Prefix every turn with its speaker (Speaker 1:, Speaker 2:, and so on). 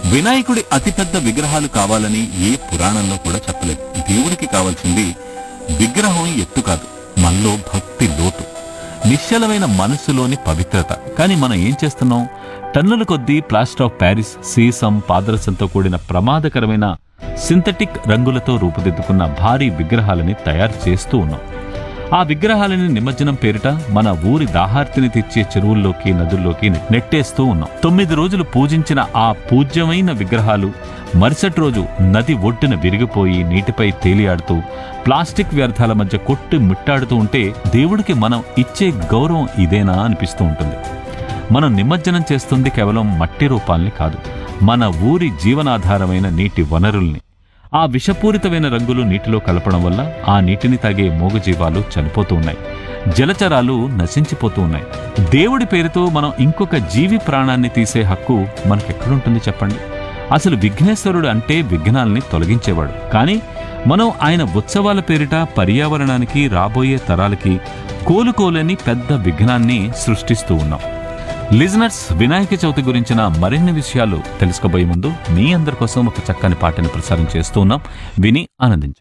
Speaker 1: వినాయకుడి అతిపెద్ద విగ్రహాలు కావాలని ఏ పురాణంలో కూడా చెప్పలేదు దేవుడికి కావాల్సింది విగ్రహం ఎత్తు కాదు మనలో భక్తి లోతు నిశ్చలమైన మనస్సులోని పవిత్రత కానీ మనం ఏం చేస్తున్నాం టన్నుల కొద్దీ ప్లాస్టర్ ఆఫ్ ప్యారిస్ సీసం పాదరసంతో కూడిన ప్రమాదకరమైన సింథటిక్ రంగులతో రూపుదిద్దుకున్న భారీ విగ్రహాలని తయారు చేస్తూ ఉన్నాం ఆ విగ్రహాలని నిమజ్జనం పేరిట మన ఊరి దాహార్తిని తెచ్చే చెరువుల్లోకి నదుల్లోకి నెట్టేస్తూ ఉన్నాం తొమ్మిది రోజులు పూజించిన ఆ పూజ్యమైన విగ్రహాలు మరుసటి రోజు నది ఒడ్డున విరిగిపోయి నీటిపై తేలియాడుతూ ప్లాస్టిక్ వ్యర్థాల మధ్య కొట్టి మిట్టాడుతూ ఉంటే దేవుడికి మనం ఇచ్చే గౌరవం ఇదేనా అనిపిస్తూ ఉంటుంది మనం నిమజ్జనం చేస్తుంది కేవలం మట్టి రూపాల్ని కాదు మన ఊరి జీవనాధారమైన నీటి వనరుల్ని ఆ విషపూరితమైన రంగులు నీటిలో కలపడం వల్ల ఆ నీటిని తాగే మూగజీవాలు చనిపోతూ ఉన్నాయి జలచరాలు నశించిపోతూ ఉన్నాయి దేవుడి పేరుతో మనం ఇంకొక జీవి ప్రాణాన్ని తీసే హక్కు మనకెక్కడుంటుంది చెప్పండి అసలు విఘ్నేశ్వరుడు అంటే విఘ్నాల్ని తొలగించేవాడు కానీ మనం ఆయన ఉత్సవాల పేరిట పర్యావరణానికి రాబోయే తరాలకి కోలుకోలేని పెద్ద విఘ్నాన్ని సృష్టిస్తూ ఉన్నాం లిజనర్స్ వినాయక చవితి గురించిన మరిన్ని విషయాలు తెలుసుకోబోయే ముందు మీ అందరి కోసం ఒక చక్కని పాటని ప్రసారం చేస్తూ ఉన్నాం విని ఆనందించండి